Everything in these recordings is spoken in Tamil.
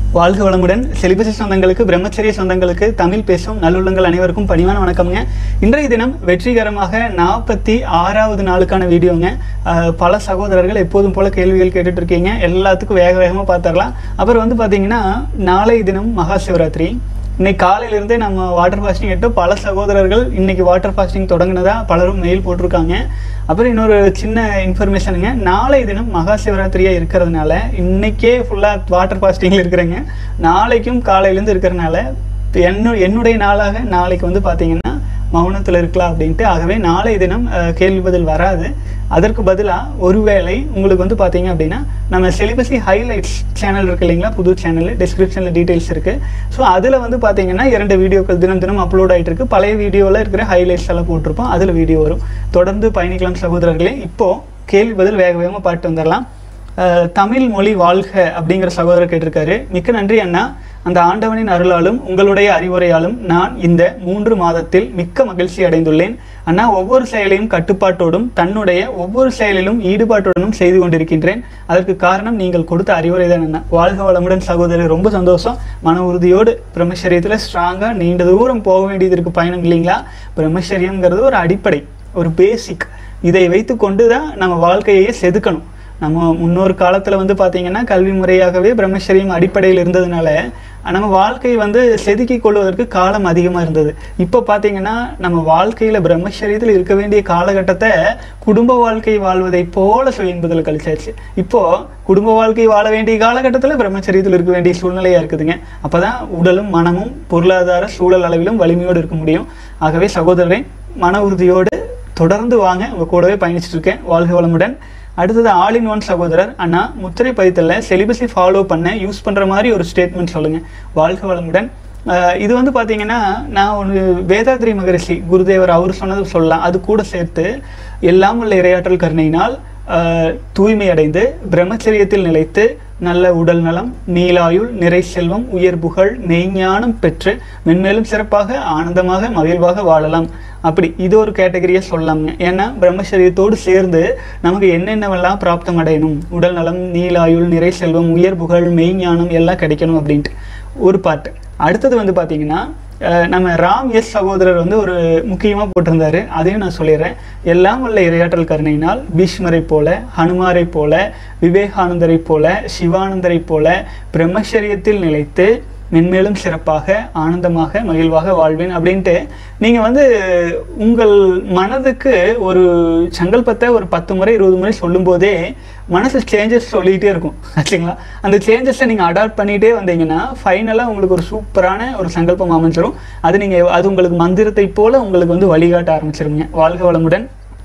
வாழ்க வளமுடன் செலிபசி சொந்தங்களுக்கு பிரம்மச்சரிய சொந்தங்களுக்கு தமிழ் பேசும் நல்லுள்ளங்கள் அனைவருக்கும் பணிவான வணக்கம்ங்க இன்றைய தினம் வெற்றிகரமாக நாற்பத்தி ஆறாவது நாளுக்கான வீடியோங்க அஹ், பல சகோதரர்கள் எப்போதும் போல கேள்விகள் கேட்டுட்டு இருக்கீங்க எல்லாத்துக்கும் வேக வேகமாக பார்த்துடலாம் அப்புறம் வந்து பார்த்தீங்கன்னா நாளை தினம் மகா சிவராத்திரி இன்னைக்கு காலையிலிருந்தே நம்ம வாட்டர் ஃபாஸ்டிங் எடுத்து பல சகோதரர்கள் இன்னைக்கு வாட்டர் ஃபாஸ்டிங் தொடங்கினதா பலரும் மெயில் போட்டிருக்காங்க அப்புறம் இன்னொரு சின்ன இன்ஃபர்மேஷனுங்க நாளை தினம் மகா சிவராத்திரியாக இருக்கிறதுனால இன்னைக்கே ஃபுல்லாக வாட்டர் ஃபாஸ்டிங்கில் இருக்கிறேங்க நாளைக்கும் காலையிலேருந்து இருக்கிறனால என்ன என்னுடைய நாளாக நாளைக்கு வந்து பார்த்தீங்கன்னா மௌனத்தில் இருக்கலாம் அப்படின்ட்டு ஆகவே நாளை தினம் அஹ், கேள்வி பதில் வராது அதற்கு பதிலாக ஒருவேளை உங்களுக்கு வந்து பார்த்தீங்க அப்படின்னா நம்ம செலிபஸி ஹைலைட்ஸ் சேனல் இருக்கு இல்லைங்களா புது சேனல் டிஸ்கிரிப்ஷனில் டீட்டெயில்ஸ் இருக்குது ஸோ அதில் வந்து பார்த்தீங்கன்னா இரண்டு வீடியோக்கள் தினம் தினம் அப்லோட் ஆகிட்டு இருக்கு பழைய வீடியோவில் இருக்கிற ஹைலைட்ஸ் எல்லாம் போட்டிருப்போம் அதில் வீடியோ வரும் தொடர்ந்து பயணிக்கலாம் சகோதரர்களே இப்போது கேள்வி பதில் வேக வேகமாக பாட்டு வந்துடலாம் அஹ், தமிழ் மொழி வாழ்க அப்படிங்கிற சகோதரர் கேட்டிருக்காரு மிக்க நன்றி அண்ணா அந்த ஆண்டவனின் அருளாலும் உங்களுடைய அறிவுரையாலும் நான் இந்த மூன்று மாதத்தில் மிக்க மகிழ்ச்சி அடைந்துள்ளேன் அண்ணா ஒவ்வொரு செயலையும் கட்டுப்பாட்டோடும் தன்னுடைய ஒவ்வொரு செயலிலும் ஈடுபாட்டுடனும் செய்து கொண்டிருக்கின்றேன் அதற்கு காரணம் நீங்கள் கொடுத்த அறிவுரை தான் அண்ணா வாழ்க வளமுடன் சகோதரர் ரொம்ப சந்தோஷம் மன உறுதியோடு பிரம்மச்சரியத்தில் ஸ்ட்ராங்காக நீண்ட தூரம் போக வேண்டியது இருக்கு பயணம் இல்லைங்களா பிரம்மச்சரியம்ங்கிறது ஒரு அடிப்படை ஒரு பேசிக் இதை வைத்துக்கொண்டு தான் நம்ம வாழ்க்கையை செதுக்கணும் நம்ம முன்னொரு காலத்தில் வந்து பார்த்தீங்கன்னா கல்வி முறையாகவே பிரம்மச்சரியம் அடிப்படையில் இருந்ததுனால நம்ம வாழ்க்கை வந்து செதுக்கிக் கொள்வதற்கு காலம் அதிகமாக இருந்தது இப்போ பார்த்தீங்கன்னா நம்ம வாழ்க்கையில் பிரம்மச்சரியத்தில் இருக்க வேண்டிய காலகட்டத்தை குடும்ப வாழ்க்கை வாழ்வதை போல சுய என்பதில் கழிச்சாச்சு இப்போ குடும்ப வாழ்க்கை வாழ வேண்டிய காலகட்டத்தில் பிரம்மச்சரியத்தில் இருக்க வேண்டிய சூழ்நிலையாக இருக்குதுங்க அப்போ தான் உடலும் மனமும் பொருளாதார சூழல் அளவிலும் வலிமையோடு இருக்க முடியும் ஆகவே சகோதரரை மன உறுதியோடு தொடர்ந்து வாங்க உங்கள் கூடவே பயணிச்சுட்டு இருக்கேன் வாழ்க வளமுடன் அடுத்தது ஆல் இன் ஒன் சகோதரர் அண்ணா முத்திரை பதித்தல்ல செலிபஸை ஃபாலோ பண்ண யூஸ் பண்ணுற மாதிரி ஒரு ஸ்டேட்மெண்ட் சொல்லுங்கள் வாழ்க வளமுடன் அஹ் இது வந்து பார்த்தீங்கன்னா நான் ஒரு வேதாத்ரி மகரிஷி குருதேவர் அவர் சொன்னது சொல்லலாம் அது கூட சேர்த்து எல்லாம் உள்ள இரையாற்றல் கருணையினால் அஹ், தூய்மை அடைந்து பிரம்மச்சரியத்தில் நிலைத்து நல்ல உடல் நலம் நீலாயுள் நிறை செல்வம் உயர் புகழ் மெய்ஞானம் பெற்று மென்மேலும் சிறப்பாக ஆனந்தமாக மகிழ்வாக வாழலாம் அப்படி இது ஒரு கேட்டகரியை சொல்லலாம்ங்க ஏன்னா பிரம்மச்சரியத்தோடு சேர்ந்து நமக்கு என்னென்னவெல்லாம் பிராப்தம் அடையணும் உடல் நலம் நீலாயுள் நிறை செல்வம் உயர் புகழ் மெய்ஞானம் எல்லாம் கிடைக்கணும் அப்படின்ட்டு ஒரு பாட்டு அடுத்தது வந்து பார்த்தீங்கன்னா அஹ், நம்ம ராம் எஸ் சகோதரர் வந்து ஒரு முக்கியமாக போட்டிருந்தாரு அதையும் நான் சொல்லிடுறேன் எல்லாம் உள்ள இரையாற்றல் கருணையினால் பீஷ்மரை போல ஹனுமாரை போல விவேகானந்தரை போல சிவானந்தரை போல பிரம்மச்சரியத்தில் நிலைத்து மென்மேலும் சிறப்பாக ஆனந்தமாக மகிழ்வாக வாழ்வேன் அப்படின்ட்டு நீங்கள் வந்து உங்கள் மனதுக்கு ஒரு சங்கல்பத்தை ஒரு பத்து முறை இருபது முறை சொல்லும்போதே மனசு சேஞ்சஸ் சொல்லிகிட்டே இருக்கும் ஆச்சுங்களா அந்த சேஞ்சஸை நீங்கள் அடாப்ட் பண்ணிகிட்டே வந்தீங்கன்னா ஃபைனலாக உங்களுக்கு ஒரு சூப்பரான ஒரு சங்கல்பம் அமைஞ்சிரும் அது நீங்கள் அது உங்களுக்கு மந்திரத்தை போல உங்களுக்கு வந்து வழிகாட்ட ஆரம்பிச்சிருங்க வாழ்க வளமுடன்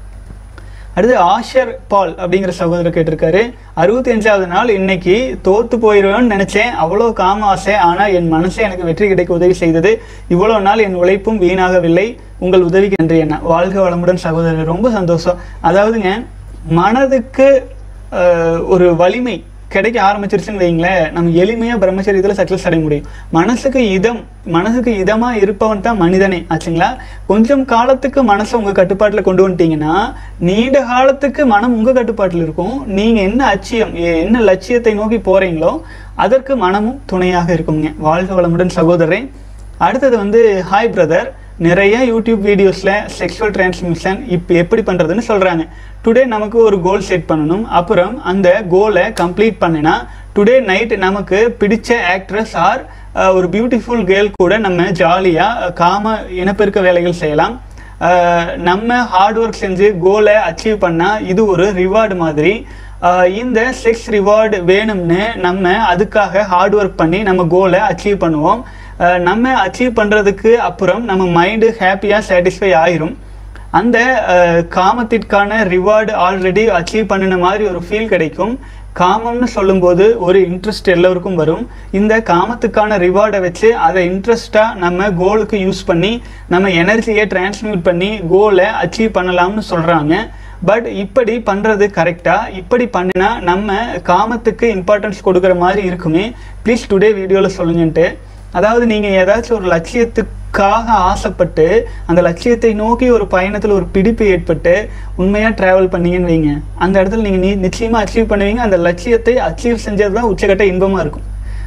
அடுத்து ஆஷர் பால் அப்படிங்கிற சகோதரர் கேட்டிருக்காரு அறுபத்தி அஞ்சாவது நாள் இன்னைக்கு தோத்து போயிடுவேன்னு நினைச்சேன் அவ்வளோ காம ஆசை ஆனால் என் மனசே எனக்கு வெற்றி கிடைக்க உதவி செய்தது இவ்வளோ நாள் என் உழைப்பும் வீணாகவில்லை உங்கள் உதவிக்கு நன்றி என்ன வாழ்க வளமுடன் சகோதரர் ரொம்ப சந்தோஷம் அதாவதுங்க மனதுக்கு அஹ், ஒரு வலிமை கிடைக்க ஆரம்பிச்சிருச்சுன்னு வைங்களேன் நம்ம எளிமையாக பிரம்மச்சரியத்தில் சக்ஸஸ் அடைய முடியும் மனசுக்கு இதம் மனசுக்கு இதமாக இருப்பவன் தான் மனிதனே ஆச்சுங்களா கொஞ்சம் காலத்துக்கு மனசை உங்கள் கட்டுப்பாட்டில் கொண்டு வந்துட்டீங்கன்னா நீண்ட காலத்துக்கு மனம் உங்கள் கட்டுப்பாட்டில் இருக்கும் நீங்கள் என்ன அச்சியம் எ- என்ன லட்சியத்தை நோக்கி போகிறீங்களோ அதற்கு மனமும் துணையாக இருக்குங்க வாழ்க வளமுடன் சகோதரரே அடுத்தது வந்து ஹாய் பிரதர் நிறைய யூடியூப் வீடியோஸில் செக்ஷுவல் டிரான்ஸ்மிஷன் இப்போ எப்படி பண்ணுறதுன்னு சொல்கிறாங்க டுடே நமக்கு ஒரு கோல் செட் பண்ணணும் அப்புறம் அந்த கோலை கம்ப்ளீட் பண்ணினா டுடே நைட் நமக்கு பிடிச்ச ஆக்ட்ரஸ் ஆர் ஒரு பியூட்டிஃபுல் கேர்ள் கூட நம்ம ஜாலியாக காம இனப்பெருக்க வேலைகள் செய்யலாம் அஹ், நம்ம ஹார்ட் ஒர்க் செஞ்சு கோலை அச்சீவ் பண்ணால் இது ஒரு ரிவார்டு மாதிரி அஹ், இந்த செக்ஸ் ரிவார்டு வேணும்னு நம்ம அதுக்காக ஹார்ட் ஒர்க் பண்ணி நம்ம கோலை அச்சீவ் பண்ணுவோம் அஹ், நம்ம அச்சீவ் பண்ணுறதுக்கு அப்புறம் நம்ம மைண்டு ஹாப்பியாக சாட்டிஸ்ஃபை ஆயிரும் அந்த அஹ், காமத்திற்கான ரிவார்டு ஆல்ரெடி அச்சீவ் பண்ணின மாதிரி ஒரு ஃபீல் கிடைக்கும் காமம்னு சொல்லும்போது ஒரு இன்ட்ரெஸ்ட் எல்லோருக்கும் வரும் இந்த காமத்துக்கான ரிவார்டை வச்சு அதை இன்ட்ரெஸ்ட்டாக நம்ம கோலுக்கு யூஸ் பண்ணி நம்ம எனர்ஜியை டிரான்ஸ்மியூட் பண்ணி கோலை அச்சீவ் பண்ணலாம்னு சொல்கிறாங்க பட் இப்படி பண்ணுறது கரெக்டாக இப்படி பண்ணினா நம்ம காமத்துக்கு இம்பார்ட்டன்ஸ் கொடுக்குற மாதிரி இருக்குமே ப்ளீஸ் டுடே வீடியோவில் சொல்லுங்கன்ட்டு அதாவது நீங்கள் ஏதாச்சும் ஒரு லட்சியத்துக்காக ஆசைப்பட்டு அந்த லட்சியத்தை நோக்கி ஒரு பயணத்தில் ஒரு பிடிப்பு ஏற்பட்டு உண்மையாக ட்ராவல் பண்ணீங்கன்னு வைங்க அந்த இடத்துல நீங்கள் நீ நிச்சயமாக அச்சீவ் பண்ணுவீங்க அந்த லட்சியத்தை அச்சீவ் செஞ்சது தான் உச்சக்கட்ட இன்பமாக இருக்கும்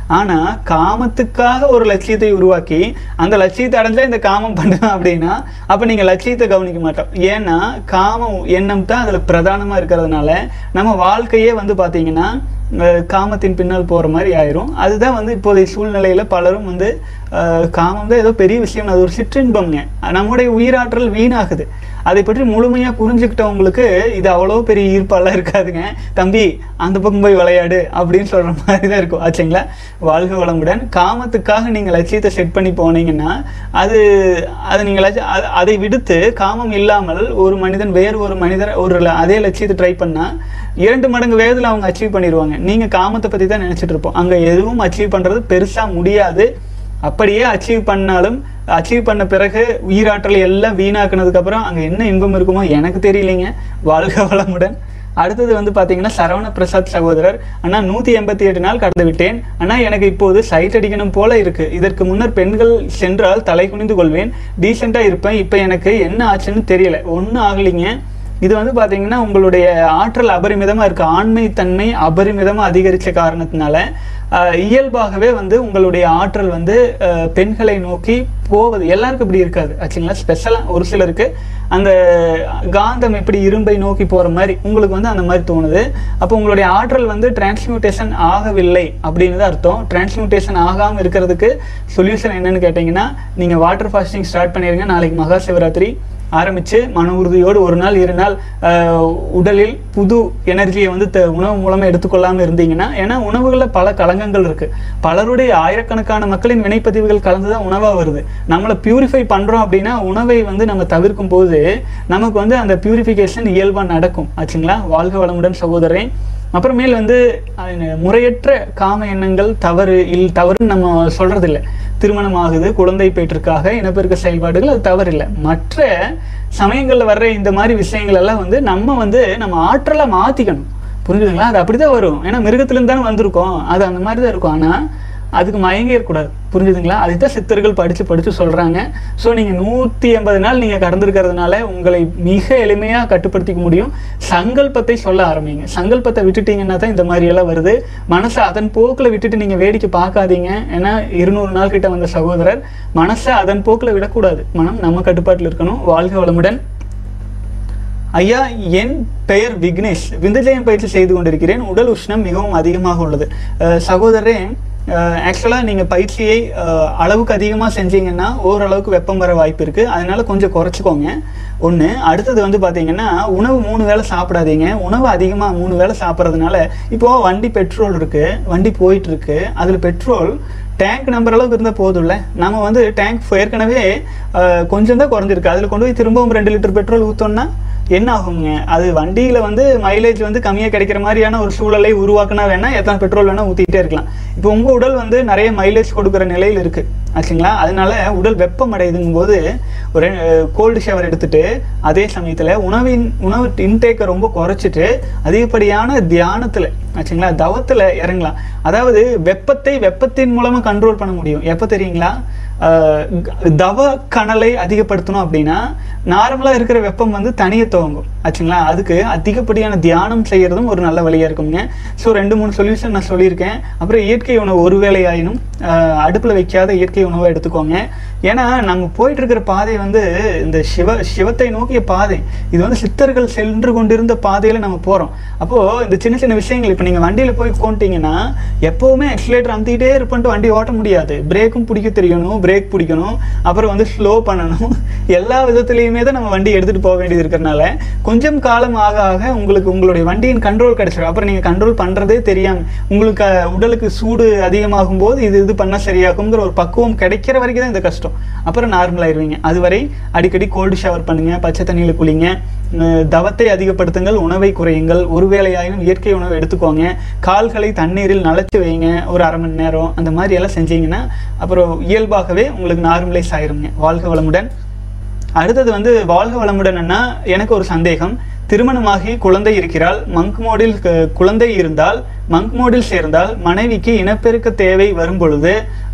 ஆனா காமத்துக்காக ஒரு லட்சியத்தை உருவாக்கி அந்த லட்சியத்தை அடைஞ்சா இந்த காமம் பண்ணுவேன் அப்படின்னா அப்ப நீங்க லட்சியத்தை கவனிக்க மாட்டோம் ஏன்னா காம எண்ணம் தான் அதுல பிரதானமா இருக்கிறதுனால நம்ம வாழ்க்கையே வந்து பாத்தீங்கன்னா அஹ், காமத்தின் பின்னால் போற மாதிரி ஆயிரும் அதுதான் வந்து இப்போதைய சூழ்நிலையில பலரும் வந்து அஹ், காமம் தான் ஏதோ பெரிய விஷயம் அது ஒரு சிற்றின்பம்ங்க நம்முடைய உயிராற்றல் வீணாகுது அதை பற்றி முழுமையாக புரிஞ்சுக்கிட்டவங்களுக்கு இது அவ்வளோ பெரிய ஈர்ப்பாலாம் இருக்காதுங்க தம்பி அந்த பக்கம் போய் விளையாடு அப்படின்னு சொல்கிற மாதிரி தான் இருக்கும் ஆச்சுங்களா வாழ்க வளமுடன் காமத்துக்காக நீங்கள் லட்சியத்தை செட் பண்ணி போனீங்கன்னா அது அது நீங்கள் லட்ச அது- அதை விடுத்து காமம் இல்லாமல் ஒரு மனிதன் வேறு ஒரு மனிதர் ஒரு ல- அதே லட்சியத்தை ட்ரை பண்ணால் இரண்டு மடங்கு வேகத்தில் அவங்க அச்சீவ் பண்ணிடுவாங்க நீங்கள் காமத்தை பற்றி தான் நினச்சிட்டு இருப்போம் அங்கே எதுவும் அச்சீவ் பண்ணுறது பெருசாக முடியாது அப்படியே அச்சீவ் பண்ணாலும் அச்சீவ் பண்ண பிறகு உயிராற்றல் எல்லாம் வீணாக்குனதுக்கு அப்புறம் அங்கே என்ன இன்பம் இருக்குமோ எனக்கு தெரியலைங்க வாழ்க வளமுடன் அடுத்தது வந்து பார்த்தீங்கன்னா சரவண பிரசாத் சகோதரர் அண்ணா நூற்றி எண்பத்தி எட்டு நாள் கடந்து விட்டேன் அண்ணா எனக்கு இப்போது சைட் அடிக்கணும் போல இருக்கு இதற்கு முன்னர் பெண்கள் சென்றால் தலை குனிந்து கொள்வேன் டீசெண்டாக இருப்பேன் இப்போ எனக்கு என்ன ஆச்சுன்னு தெரியல ஒன்றும் ஆகலைங்க இது வந்து பார்த்தீங்கன்னா உங்களுடைய ஆற்றல் அபரிமிதமாக இருக்கு ஆண்மை தன்மை அபரிமிதமாக அதிகரித்த காரணத்தினால ஆஹ், இயல்பாகவே வந்து உங்களுடைய ஆற்றல் வந்து ஆஹ், பெண்களை நோக்கி போவது எல்லாருக்கும் இப்படி இருக்காது ஆச்சுங்களா ஸ்பெஷலாக ஒரு சிலருக்கு அந்த காந்தம் எப்படி இரும்பை நோக்கி போகிற மாதிரி உங்களுக்கு வந்து அந்த மாதிரி தோணுது அப்போ உங்களுடைய ஆற்றல் வந்து டிரான்ஸ்மியூட்டேஷன் ஆகவில்லை அப்படின்னு தான் அர்த்தம் டிரான்ஸ்மியூட்டேஷன் ஆகாமல் இருக்கிறதுக்கு சொல்யூஷன் என்னன்னு கேட்டிங்கன்னா நீங்கள் வாட்டர் ஃபாஸ்டிங் ஸ்டார்ட் பண்ணிடுங்க நாளைக்கு மகா சிவராத்திரி ஆரம்பித்து மன உறுதியோடு ஒரு நாள் இரு நாள் ஆஹ், உடலில் புது எனர்ஜியை வந்து த- உணவு மூலமாக எடுத்துக்கொள்ளாமல் இருந்தீங்கன்னா ஏன்னா உணவுகளில் பல கலங்கங்கள் இருக்குது பலருடைய ஆயிரக்கணக்கான மக்களின் வினைப்பதிவுகள் கலந்து தான் உணவாக வருது நம்மளை பியூரிஃபை பண்ணுறோம் அப்படின்னா உணவை வந்து நம்ம தவிர்க்கும் போது நமக்கு வந்து அந்த பியூரிஃபிகேஷன் இயல்பாக நடக்கும் ஆச்சுங்களா வாழ்க வளமுடன் சகோதரன் அப்புறமேல் வந்து அஹ், முறையற்ற காம எண்ணங்கள் தவறு இல் தவறுன்னு நம்ம சொல்றதில்ல திருமணம் ஆகுது குழந்தை பேற்றுக்காக இனப்பெருக்க செயல்பாடுகள் அது தவறில்லை மற்ற சமயங்களில் வர்ற இந்த மாதிரி விஷயங்கள் எல்லாம் வந்து நம்ம வந்து நம்ம ஆற்றலை மாற்றிக்கணும் புரிஞ்சுதுங்களா அது அப்படிதான் வரும் ஏன்னா மிருகத்துலேருந்து தானே வந்திருக்கோம் அது அந்த மாதிரி தான் இருக்கும் ஆனால் அதுக்கு மயங்கி இருக்கக்கூடாது புரிஞ்சுதுங்களா அதுதான் சித்தர்கள் படித்து படித்து சொல்கிறாங்க ஸோ நீங்கள் நூற்றி எண்பது நாள் நீங்கள் கடந்திருக்கிறதுனால உங்களை மிக எளிமையாக கட்டுப்படுத்திக்க முடியும் சங்கல்பத்தை சொல்ல ஆரம்பிங்க சங்கல்பத்தை விட்டுட்டீங்கன்னா தான் இந்த மாதிரி எல்லாம் வருது மனசை அதன் போக்கில் விட்டுட்டு நீங்கள் வேடிக்கை பார்க்காதீங்க ஏன்னா இருநூறு நாள் கிட்ட வந்த சகோதரர் மனசை அதன் போக்கில் விடக்கூடாது மனம் நம்ம கட்டுப்பாட்டில் இருக்கணும் வாழ்க வளமுடன் ஐயா என் பெயர் விக்னேஷ் விந்துஜயம் பயிற்சி செய்து கொண்டிருக்கிறேன் உடல் உஷ்ணம் மிகவும் அதிகமாக உள்ளது அஹ் சகோதரரே ஆக்சுவலாக நீங்கள் பயிற்சியை அஹ், அளவுக்கு அதிகமாக செஞ்சீங்கன்னா ஓரளவுக்கு வெப்பம் வர வாய்ப்பு இருக்குது அதனால கொஞ்சம் குறைச்சிக்கோங்க ஒன்று அடுத்தது வந்து பார்த்தீங்கன்னா உணவு மூணு வேளை சாப்பிடாதீங்க உணவு அதிகமாக மூணு வேளை சாப்பிட்றதுனால இப்போது வண்டி பெட்ரோல் இருக்குது வண்டி போயிட்டு இருக்கு அதில் பெட்ரோல் டேங்க் நம்பர் அளவுக்கு இருந்தால் போதும்ல நம்ம வந்து டேங்க் ஏற்கனவே அஹ், கொஞ்சம் தான் குறைஞ்சிருக்கு அதில் கொண்டு போய் திரும்பவும் ரெண்டு லிட்டர் பெட்ரோல் ஊற்றோம்னா என்ன ஆகுங்க அது வண்டியில் வந்து மைலேஜ் வந்து கம்மியாக கிடைக்கிற மாதிரியான ஒரு சூழலை உருவாக்குனா வேணால் எத்தனை பெட்ரோல் வேணால் ஊற்றிக்கிட்டே இருக்கலாம் இப்போ உங்கள் உடல் வந்து நிறைய மைலேஜ் கொடுக்குற நிலையில் இருக்குது ஆச்சுங்களா அதனால உடல் வெப்பம் அடையுதுங்கும் போது ஒரு கோல்டு ஷவர் எடுத்துட்டு அதே சமயத்தில் உணவின் உணவு இன்டேக்கை ரொம்ப குறைச்சிட்டு அதிகப்படியான தியானத்தில் ஆச்சுங்களா தவத்தில் இறங்கலாம் அதாவது வெப்பத்தை வெப்பத்தின் மூலமாக கண்ட்ரோல் பண்ண முடியும் எப்போ தெரியுங்களா ஆஹ் க- தவ கனலை அதிகப்படுத்தணும் அப்படின்னா நார்மலாக இருக்கிற வெப்பம் வந்து தனிய துவங்கும் ஆச்சுங்களா அதுக்கு அதிகப்படியான தியானம் செய்யறதும் ஒரு நல்ல வழியாக இருக்குங்க ஸோ ரெண்டு மூணு சொல்யூஷன் நான் சொல்லியிருக்கேன் அப்புறம் இயற்கை உணவு ஒரு வேளை ஆயினும் அடுப்பில் வைக்காத இயற்கை உணவை எடுத்துக்கோங்க ஏன்னா நம்ம போயிட்டு இருக்கிற பாதை வந்து இந்த சிவ சிவத்தை நோக்கிய பாதை இது வந்து சித்தர்கள் சென்று கொண்டிருந்த பாதையில் நம்ம போகிறோம் அப்போது இந்த சின்ன சின்ன விஷயங்கள் இப்போ நீங்கள் வண்டியில் போய் உட்காந்துட்டீங்கன்னா எப்போவுமே எக்ஸிலேட்டர் அமுத்திக்கிட்டே இருப்பன்ட்டு வண்டி ஓட்ட முடியாது பிரேக்கும் பிடிக்க தெரியணும் பிரேக் பிடிக்கணும் அப்புறம் வந்து ஸ்லோ பண்ணணும் எல்லா விதத்துலையுமே தான் நம்ம வண்டி எடுத்துகிட்டு போக வேண்டியது இருக்கிறனால கொஞ்சம் காலம் ஆக ஆக உங்களுக்கு உங்களுடைய வண்டியின் கண்ட்ரோல் கிடைச்சிடும் அப்புறம் நீங்கள் கண்ட்ரோல் பண்ணுறதே தெரியாமல் உங்களுக்கு அஹ், உடலுக்கு சூடு அதிகமாகும் போது இது இது பண்ணால் சரியாகுங்கிற ஒரு பக்குவம் கிடைக்கிற வரைக்கும் தான் இந்த கஷ்டம் அப்புறம் நார்மல் ஆயிருவீங்க அதுவரை அடிக்கடி கோல்டு ஷவர் பண்ணுங்க பச்சை தண்ணியில் குளிங்க அஹ், தவத்தை அதிகப்படுத்துங்கள் உணவை குறையுங்கள் ஒருவேளையாயினும் இயற்கை உணவு எடுத்துக்கோங்க கால்களை தண்ணீரில் நனைச்சு வைங்க ஒரு அரை மணி நேரம் அந்த மாதிரி எல்லாம் செஞ்சீங்கன்னா அப்புறம் இயல்பாகவே உங்களுக்கு நார்மலைஸ் ஆயிருங்க வாழ்க வளமுடன் அடுத்தது வந்து வாழ்க வளமுடன்னா எனக்கு ஒரு சந்தேகம் திருமணமாகி குழந்தை இருக்கிறாள் மங்க் மோடில் கு- குழந்தை இருந்தால் மங்க் மோடில் சேர்ந்தால் மனைவிக்கு இனப்பெருக்க தேவை வரும் பொழுது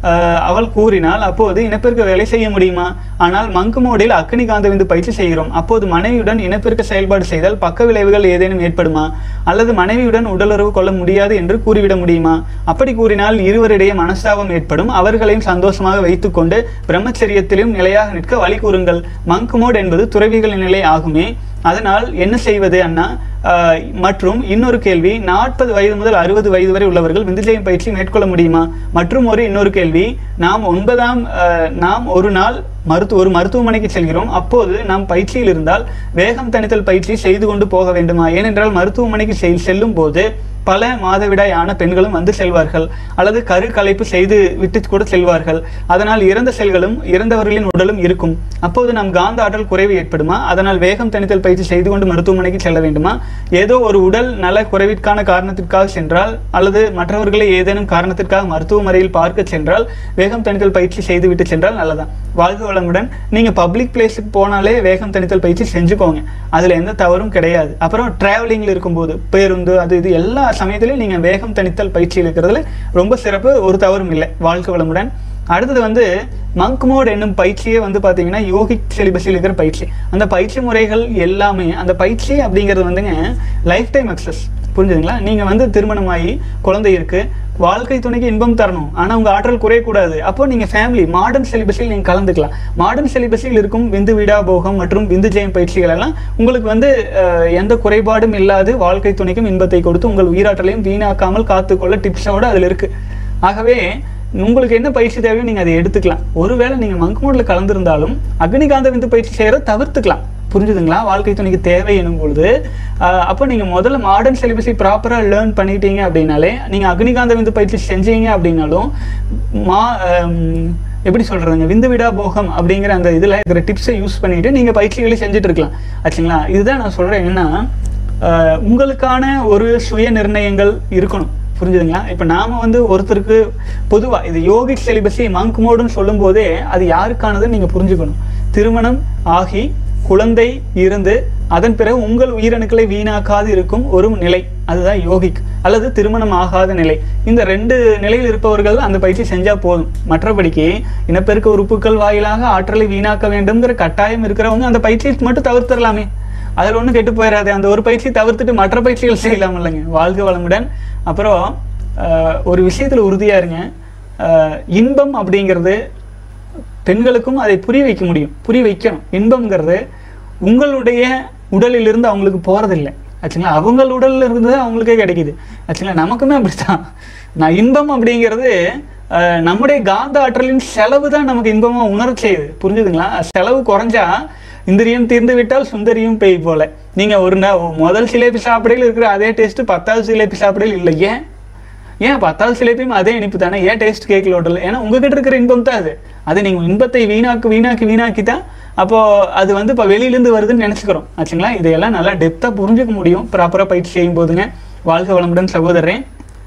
ஆஹ் அவள் கூறினாள் அப்போது இனப்பெருக்க வேலை செய்ய முடியுமா ஆனால் மங்கு மோடில் அக்னி காந்தவிந்து பயிற்சி செய்கிறோம் அப்போது மனைவியுடன் இனப்பெருக்க செயல்பாடு செய்தால் பக்க விளைவுகள் ஏதேனும் ஏற்படுமா அல்லது மனைவியுடன் உடலுறவு கொள்ள முடியாது என்று கூறிவிட முடியுமா அப்படி கூறினால் இருவரிடையே மனஸ்தாபம் ஏற்படும் அவர்களையும் சந்தோஷமாக வைத்துக்கொண்டு பிரம்மச்சரியத்திலும் நிலையாக நிற்க வழி கூறுங்கள் மங்கு மோட் என்பது துறவிகளின் நிலை ஆகுமே அதனால் என்ன செய்வது அண்ணா ஆஹ் மற்றும் இன்னொரு கேள்வி நாற்பது வயது முதல் அறுபது வயது வரை உள்ளவர்கள் விந்துஜயம் பயிற்சி மேற்கொள்ள முடியுமா மற்றும் ஒரு இன்னொரு கேள்வி நாம் ஒன்பதாம் ஆஹ் நாம் ஒரு நாள் மருத்துவ ஒரு மருத்துவமனைக்கு செல்கிறோம் அப்போது நாம் பயிற்சியில் இருந்தால் வேகம் தணித்தல் பயிற்சி செய்து கொண்டு போக வேண்டுமா ஏனென்றால் மருத்துவமனைக்கு செல் செல்லும் போது பல மாதவிடாய் ஆன பெண்களும் வந்து செல்வார்கள் அல்லது கரு கலைப்பு செய்து விட்டு கூட செல்வார்கள் அதனால் இறந்த செல்களும் இறந்தவர்களின் உடலும் இருக்கும் அப்போது நாம் காந்த ஆற்றல் குறைவு ஏற்படுமா அதனால் வேகம் தணித்தல் பயிற்சி செய்து கொண்டு மருத்துவமனைக்கு செல்ல வேண்டுமா ஏதோ ஒரு உடல் நல குறைவிற்கான காரணத்திற்காக சென்றால் அல்லது மற்றவர்களை ஏதேனும் காரணத்திற்காக மருத்துவமனையில் பார்க்க சென்றால் வேகம் தணித்தல் பயிற்சி செய்துவிட்டு சென்றால் நல்லதான் வாழ்க வளமுடன் நீங்க பப்ளிக் பிளேஸுக்கு போனாலே வேகம் தணித்தல் பயிற்சி செஞ்சுக்கோங்க அதுல எந்த தவறும் கிடையாது அப்புறம் டிராவலிங்ல இருக்கும்போது பேருந்து அது இது எல்லா சமயத்திலையும் நீங்க வேகம் தணித்தல் பயிற்சி இருக்கிறதுல ரொம்ப சிறப்பு ஒரு தவறும் இல்லை வாழ்க வளமுடன் அடுத்தது வந்து மங்க் மோட் என்னும் பயிற்சியே வந்து பார்த்தீங்கன்னா யோகிக் சிலிபஸில் இருக்கிற பயிற்சி அந்த பயிற்சி முறைகள் எல்லாமே அந்த பயிற்சி அப்படிங்கிறது வந்துங்க லைஃப் டைம் அக்சஸ் புரிஞ்சுதுங்களா நீங்கள் வந்து திருமணமாகி குழந்தை இருக்கு வாழ்க்கை துணைக்கு இன்பம் தரணும் ஆனால் உங்கள் ஆற்றல் குறையக்கூடாது அப்போ நீங்கள் ஃபேமிலி மாடர்ன் சிலிபஸில் நீங்கள் கலந்துக்கலாம் மாடர்ன் சிலிபஸில் இருக்கும் விந்து விடா போகம் மற்றும் விந்து ஜெயம் பயிற்சிகள் எல்லாம் உங்களுக்கு வந்து அஹ், எந்த குறைபாடும் இல்லாது வாழ்க்கை துணைக்கும் இன்பத்தை கொடுத்து உங்கள் உயிராற்றலையும் வீணாக்காமல் காத்துக்கொள்ள டிப்ஸோட அதில் இருக்கு ஆகவே உங்களுக்கு என்ன பயிற்சி தேவையோ நீங்கள் அதை எடுத்துக்கலாம் ஒருவேளை நீங்கள் மங்க் மோடில் கலந்துருந்தாலும் அக்னிகாந்த விந்து பயிற்சி செய்கிறத தவிர்த்துக்கலாம் புரிஞ்சுதுங்களா வாழ்க்கை துணைக்கு தேவை எனும் பொழுது ஆஹ், அப்போ நீங்கள் முதல்ல மாடர்ன் சிலிபஸை ப்ராப்பராக லேர்ன் பண்ணிட்டீங்க அப்படின்னாலே நீங்கள் அக்னிகாந்த விந்து பயிற்சி செஞ்சீங்க அப்படின்னாலும் மா ஆம், எப்படி சொல்கிறதுங்க விந்து விடா போகம் அப்படிங்கிற அந்த இதில் இருக்கிற டிப்ஸை யூஸ் பண்ணிட்டு நீங்கள் பயிற்சிகளை செஞ்சுட்டு இருக்கலாம் ஆச்சுங்களா இதுதான் நான் சொல்கிறேன் என்னன்னா ஆஹ், உங்களுக்கான ஒரு சுய நிர்ணயங்கள் இருக்கணும் புரிஞ்சுதுங்களா இப்போ நாம வந்து ஒருத்தருக்கு பொதுவா இது யோகிக் செலிபஸி மங்க் மோடுன்னு சொல்லும் போதே அது யாருக்கானதுன்னு நீங்க புரிஞ்சுக்கணும் திருமணம் ஆகி குழந்தை இருந்து அதன் பிறகு உங்கள் உயிரணுக்களை வீணாக்காது இருக்கும் ஒரு நிலை அதுதான் யோகிக் அல்லது திருமணம் ஆகாத நிலை இந்த ரெண்டு நிலையில் இருப்பவர்கள் அந்த பயிற்சி செஞ்சா போதும் மற்றபடிக்கு இனப்பெருக்க உறுப்புகள் வாயிலாக ஆற்றலை வீணாக்க வேண்டும்ங்கிற கட்டாயம் இருக்கிறவங்க அந்த பயிற்சியை மட்டும் தவிர்த்திடலாமே அதில் ஒன்றும் கெட்டு போயிடாது அந்த ஒரு பயிற்சி தவிர்த்துட்டு மற்ற பயிற்சிகள் செய்யலாம் இல்லைங்க வாழ்க வளமுடன் அப்புறம் ஆஹ், ஒரு விஷயத்தில் உறுதியாக இருங்க ஆஹ், இன்பம் அப்படிங்கிறது பெண்களுக்கும் அதை புரிய வைக்க முடியும் புரிய வைக்கணும் இன்பம்ங்கிறது உங்களுடைய உடலிலிருந்து அவங்களுக்கு போகிறதில்லை ஆச்சுங்களா அவங்கள் உடல்ல இருந்து அவங்களுக்கே கிடைக்குது ஆச்சுங்களா நமக்குமே அப்படித்தான் நான் இன்பம் அப்படிங்கிறது அஹ், நம்முடைய காந்த ஆற்றலின் செலவு தான் நமக்கு இன்பமாக உணரச் செய்யுது புரிஞ்சுதுங்களா செலவு குறைஞ்சா இந்திரியம் தீர்ந்து விட்டால் சுந்தரியும் பேய் போல நீங்கள் ஒரு நா- முதல் சிலேபி சாப்பிடையில் இருக்கிற அதே டேஸ்ட் பத்தாவது சிலேபி சாப்பிடையில் இல்லை ஏன் ஏன் பத்தாவது சிலேபியும் அதே இனிப்பு தானே ஏன் டேஸ்ட் கேட்கல ஹோட்டல் ஏன்னா உங்ககிட்ட இருக்கிற இன்பம் தான் அது அது நீங்கள் இன்பத்தை வீணாக்கு வீணாக்கி வீணாக்கி தான் அப்போ அது வந்து இப்போ வெளியிலேருந்து வருதுன்னு நினச்சிக்கிறோம் ஆச்சுங்களா இதையெல்லாம் நல்லா டெப்த்தாக புரிஞ்சுக்க முடியும் ப்ராப்பராக பயிற்சி செய்யும் போதுங்க வாழ்க வளமுடன் சகோதரன்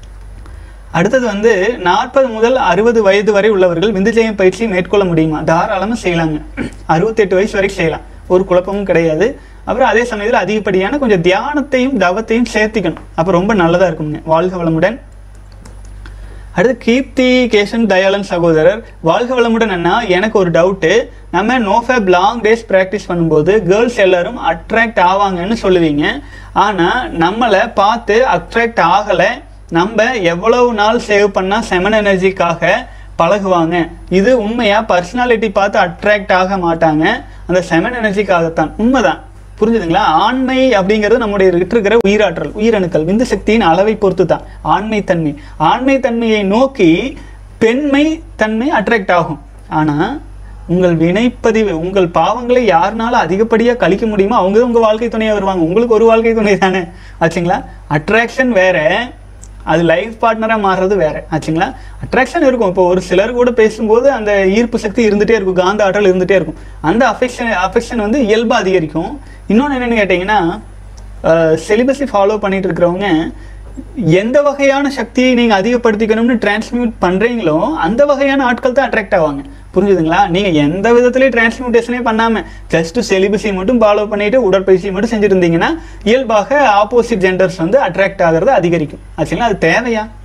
அடுத்தது வந்து நாற்பது முதல் அறுபது வயது வரை உள்ளவர்கள் விந்துஜயம் பயிற்சி மேற்கொள்ள முடியுமா தாராளமாக செய்யலாங்க அறுபத்தெட்டு வயசு வரைக்கும் செய்யலாம் ஒரு குழப்பமும் கிடையாது அப்புறம் அதே சமயத்தில் அதிகப்படியான கொஞ்சம் தியானத்தையும் தவத்தையும் சேர்த்திக்கணும் அப்போ ரொம்ப நல்லதாக இருக்குங்க வாழ்க வளமுடன் அடுத்து கீர்த்தி கேசன் தயாளன் சகோதரர் வாழ்க வளமுடன் அண்ணா எனக்கு ஒரு டவுட்டு நம்ம நோஃபேப் லாங் டேஸ் ப்ராக்டிஸ் பண்ணும்போது கேர்ள்ஸ் எல்லாரும் அட்ராக்ட் ஆவாங்கன்னு சொல்லுவீங்க ஆனால் நம்மளை பார்த்து அட்ராக்ட் ஆகலை நம்ம எவ்வளவு நாள் சேவ் பண்ணால் செமன் எனர்ஜிக்காக பழகுவாங்க இது உண்மையா பர்சனாலிட்டி பார்த்து அட்ராக்ட் ஆக மாட்டாங்க அந்த செமன் எனர்ஜிக்காகத்தான் உண்மைதான் புரிஞ்சுதுங்களா ஆண்மை அப்படிங்கிறது நம்முடைய கிட்ட இருக்கிற உயிராற்றல் உயிரணுக்கள் விந்து சக்தியின் அளவை பொறுத்து தான் ஆண்மை தன்மை ஆண்மை தன்மையை நோக்கி பெண்மை தன்மை அட்ராக்ட் ஆகும் ஆனா உங்கள் வினைப்பதிவு உங்கள் பாவங்களை யாருனால அதிகப்படியாக கழிக்க முடியுமோ அவங்க தான் உங்க வாழ்க்கை துணையா வருவாங்க உங்களுக்கு ஒரு வாழ்க்கை துணை தானே ஆச்சுங்களா அட்ராக்ஷன் வேற அது லைஃப் பார்ட்னராக மாறுறது வேற ஆச்சுங்களா அட்ராக்ஷன் இருக்கும் இப்போ ஒரு சிலர் கூட பேசும்போது அந்த ஈர்ப்பு சக்தி இருந்துகிட்டே இருக்கும் காந்த ஆற்றல் இருந்துகிட்டே இருக்கும் அந்த அஃபெக்ஷன் அஃபெக்ஷன் வந்து இயல்பாக அதிகரிக்கும் இன்னொன்று என்னென்னு கேட்டிங்கன்னா சிலிபஸை ஃபாலோ பண்ணிட்டு இருக்கிறவங்க எந்த வகையான சக்தியை நீங்கள் அதிகப்படுத்திக்கணும்னு டிரான்ஸ்மியூட் பண்ணுறீங்களோ அந்த வகையான ஆட்கள் தான் அட்ராக்ட் ஆவாங்க புரிஞ்சுதுங்களா நீங்கள் எந்த விதத்துலேயும் டிரான்ஸ்மியூட்டேஷனே பண்ணாமல் ஜஸ்ட் செலிபஸை மட்டும் ஃபாலோ பண்ணிட்டு உடற்பயிற்சி மட்டும் செஞ்சுட்டு இருந்தீங்கன்னா இயல்பாக ஆப்போசிட் ஜெண்டர்ஸ் வந்து அட்ராக்ட் ஆகிறது அதிகரிக்கும் ஆச்சுங்களா அது தேவையா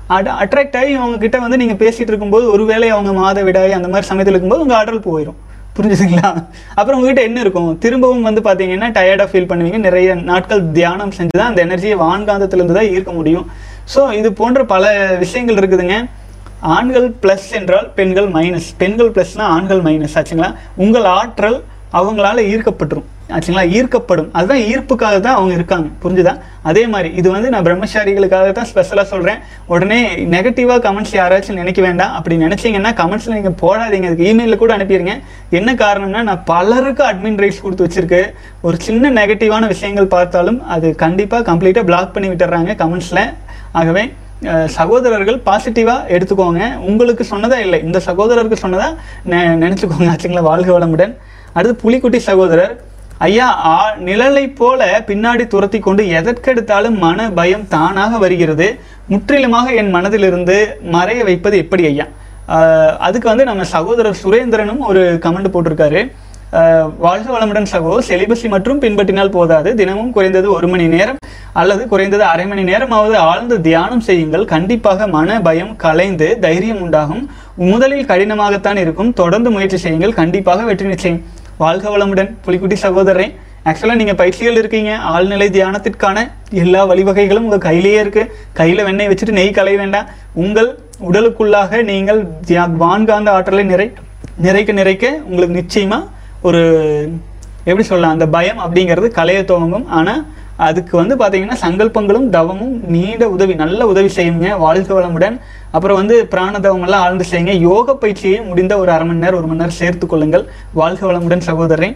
அட்ராக்ட் ஆகி அவங்க கிட்ட வந்து நீங்கள் பேசிகிட்டு இருக்கும்போது ஒருவேளை அவங்க மாதவிடாய் அந்த மாதிரி சமயத்தில் இருக்கும்போது உங்கள் ஆர்டர் போயிடும் புரிஞ்சுதுங்களா அப்புறம் உங்ககிட்ட என்ன இருக்கும் திரும்பவும் வந்து பார்த்தீங்கன்னா டயர்டாக ஃபீல் பண்ணுவீங்க நிறைய நாட்கள் தியானம் செஞ்சு தான் அந்த எனர்ஜியை வான்காந்தத்திலிருந்து தான் ஈர்க்க முடியும் ஸோ இது போன்ற பல விஷயங்கள் இருக்குதுங்க ஆண்கள் ப்ளஸ் என்றால் பெண்கள் மைனஸ் பெண்கள் ப்ளஸ்னா ஆண்கள் மைனஸ் ஆச்சுங்களா உங்கள் ஆற்றல் அவங்களால ஈர்க்கப்பட்டுரும் ஆச்சுங்களா ஈர்க்கப்படும் அதுதான் ஈர்ப்புக்காக தான் அவங்க இருக்காங்க புரிஞ்சுதா அதே மாதிரி இது வந்து நான் பிரம்மச்சாரிகளுக்காக தான் ஸ்பெஷலாக சொல்கிறேன் உடனே நெகட்டிவாக கமெண்ட்ஸ் யாராச்சும் நினைக்க வேண்டாம் அப்படி நினச்சிங்கன்னா கமெண்ட்ஸில் நீங்கள் போடாதீங்க அதுக்கு இமெயிலில் கூட அனுப்பிடுங்க என்ன காரணம்னா நான் பலருக்கு அட்மின் ரைட்ஸ் கொடுத்து வச்சிருக்கு ஒரு சின்ன நெகட்டிவான விஷயங்கள் பார்த்தாலும் அது கண்டிப்பாக கம்ப்ளீட்டாக பிளாக் பண்ணி விட்டுறாங்க கமெண்ட்ஸில் ஆகவே அஹ், சகோதரர்கள் பாசிட்டிவாக எடுத்துக்கோங்க உங்களுக்கு சொன்னதா இல்லை இந்த சகோதரருக்கு சொன்னதா நெ- நினைச்சுக்கோங்க ஆச்சுங்களா வாழ்க வளமுடன் அடுத்து புலிக்குட்டி சகோதரர் ஐயா ஆ நிழலை போல பின்னாடி துரத்தி கொண்டு எதற்கெடுத்தாலும் மன பயம் தானாக வருகிறது முற்றிலுமாக என் மனதிலிருந்து மறைய வைப்பது எப்படி ஐயா ஆஹ் அதுக்கு வந்து நம்ம சகோதரர் சுரேந்திரனும் ஒரு கமெண்ட் போட்டிருக்காரு ஆஹ் வாழ்க வளமுடன் சகோ செலிபஸை மட்டும் பின்பற்றினால் போதாது தினமும் குறைந்தது ஒரு மணி நேரம் அல்லது குறைந்தது அரை மணி நேரமாவது ஆழ்ந்து தியானம் செய்யுங்கள் கண்டிப்பாக மன பயம் கலைந்து தைரியம் உண்டாகும் முதலில் கடினமாகத்தான் இருக்கும் தொடர்ந்து முயற்சி செய்யுங்கள் கண்டிப்பாக வெற்றி நிச்சயம் வாழ்க வளமுடன் புலிக்குட்டி சகோதரரே ஆக்சுவலாக நீங்கள் பயிற்சிகள் இருக்கீங்க ஆழ்நிலை தியானத்திற்கான எல்லா வழிவகைகளும் உங்கள் கையிலேயே இருக்கு கையில் வெண்ணெய் வச்சுட்டு நெய் களைய வேண்டாம் உங்கள் உடலுக்குள்ளாக நீங்கள் தியா- வான்காந்த ஆற்றலை நிறை நிறைக்க நிறைக்க உங்களுக்கு நிச்சயமா ஒரு எப்படி சொல்லலாம் அந்த பயம் அப்படிங்கிறது கலைய துவங்கும் ஆனால் அதுக்கு வந்து பார்த்தீங்கன்னா சங்கல்பங்களும் தவமும் நீண்ட உதவி நல்ல உதவி செய்யுங்க வாழ்க வளமுடன் அப்புறம் வந்து பிராண தவம் எல்லாம் ஆழ்ந்து செய்யுங்க யோக பயிற்சியை முடிந்த ஒரு அரை மணி நேரம் ஒரு மணி நேரம் சேர்த்து கொள்ளுங்கள் வாழ்க வளமுடன் சகோதரன்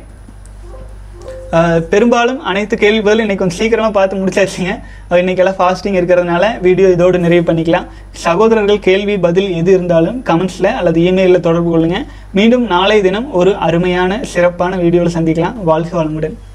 அஹ் பெரும்பாலும் அனைத்து கேள்வி பதிலும் இன்னைக்கு கொஞ்சம் சீக்கிரமா பார்த்து முடிச்சாச்சுங்க அஹ் இன்னைக்கெல்லாம் ஃபாஸ்டிங் இருக்கிறதுனால வீடியோ இதோடு நிறைவு பண்ணிக்கலாம் சகோதரர்கள் கேள்வி பதில் எது இருந்தாலும் கமெண்ட்ஸ்ல அல்லது இமெயிலில் தொடர்பு கொள்ளுங்க மீண்டும் நாளை தினம் ஒரு அருமையான சிறப்பான வீடியோவில் சந்திக்கலாம் வாழ்க வளமுடன்